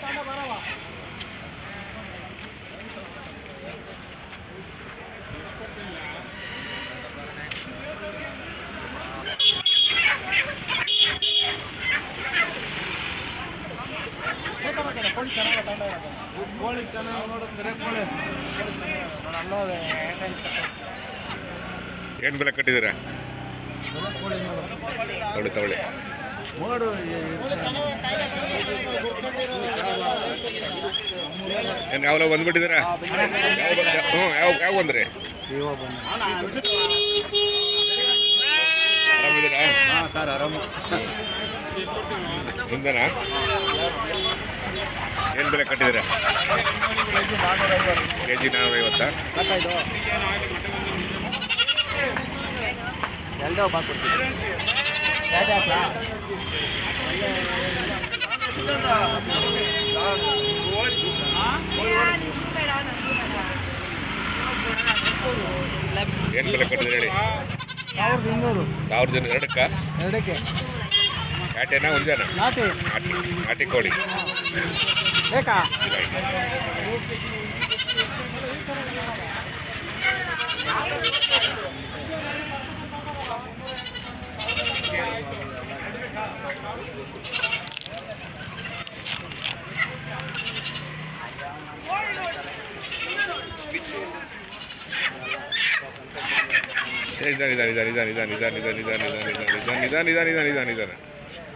ಕೋಳಿ ಚೆನ್ನಾಗಿ ನೋಡಿದ್ರೆ ಕೋಳಿ ಏನು ಬೆಲೆ ಕಟ್ಟಿದ್ದೀರಾ ಕೋಳಿ ತಗೊಳ್ಳಿ ತಗೊಳ್ಳಿ ನೋಡು ಏನು ಯಾವಾಗ ಬಂದ್ಬಿಟ್ಟಿದ್ದೀರಾ ಯಾವ ಬಂದ ಹ್ಞೂ ಯಾವ ಯಾವ ಬಂದ್ರಿ ಆರಾಮಿದ್ದೀರಾ ಹಾಂ ಸರ್ ಆರಾಮ ನಿಮ್ದೇನಾ ಏನು ಬೆಲೆ ಕಟ್ಟಿದ್ದೀರಾ ಕೆ ಜಿ ನಾನ್ನೂರ ಐವತ್ತಾ ಎಲ್ಲೋ ಬಾಕೊಡ್ತೀವಿ ಏನು ಬೆಲೆ ಕಟ್ಟಿದ್ರಿ ಹೇಳಿ ಸಾವಿರದ ಇನ್ನೂರು ಸಾವಿರ ಜನ ಎರಡಕ್ಕ ಎರಡಕ್ಕೆ ಯಾಟೆನಾ ಒಂದು ಜನ ನಾಟಿ ನಾಟಿ ನಾಟಿ ಕೋಳಿ ಬೇಕಾ ಏ, ನಿಧಾನ ನಿಧಾನ ನಿಧಾನ ನಿಧಾನ ನಿಧಾನ ನಿಧಾನ ನಿಧಾನ ನಿಧಾನ ನಿಧಾನ ನಿಧಾನ ನಿಧಾನ ನಿಧಾನ ನಿಧಾನ ನಿಧಾನ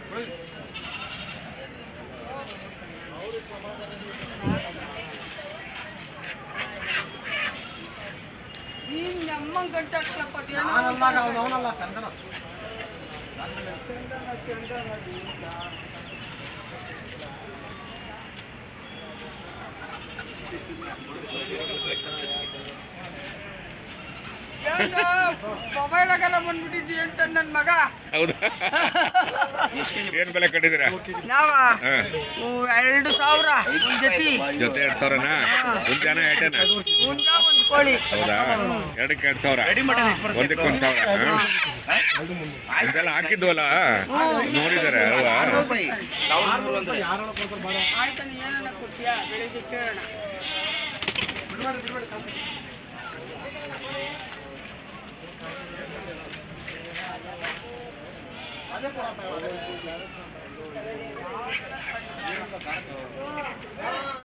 ನಾನಲ್ಲ ಅವ್ನು ಅವನಲ್ಲ ಚಂದನ ಮೊಬೈಲಾಗೆಲ್ಲ ಬಂದ್ಬಿಟ್ಟಿದ್ದಿ ಅಂತ ನನ್ನ ಮಗ ಹೌದಾ ಏನು ಬೆಲೆ ಕಟ್ಟಿದ್ದೀರಾ ನಾವ ಹಾಂ ಎರಡು ಸಾವಿರ ಒಂದ್ ಜೊತೆ ಜೊತೆ ಎರಡು ಸಾವಿರನಾ ಒಂದು ಜನ ಯಾಟೆನಾ ಮುಂಜಾ ಒಂದು ಕೋಳಿ ಹೌದಾ ಎರಡಕ್ಕೆ ಎರಡು ಸಾವಿರ ಒಂದಕ್ಕೆ ಒಂದು ಸಾವಿರ ಹಾಂ ಇದೆಲ್ಲ ಹಾಕಿದ್ವಲ್ಲ ನೋಡಿದ್ದಾರೆ ಅಲ್ವಾ ಯಾರು ಕೊಡ್ತಾರೆ ಬೇಡ ಆಯ್ತು ನೀ ಏನನ್ನ ಕೊಡ್ತೀಯಾ ಬೆಳಿಗ್ಗೆ ಕೇಳೋಣ ಅದೇ ಕೊಡತ್ತ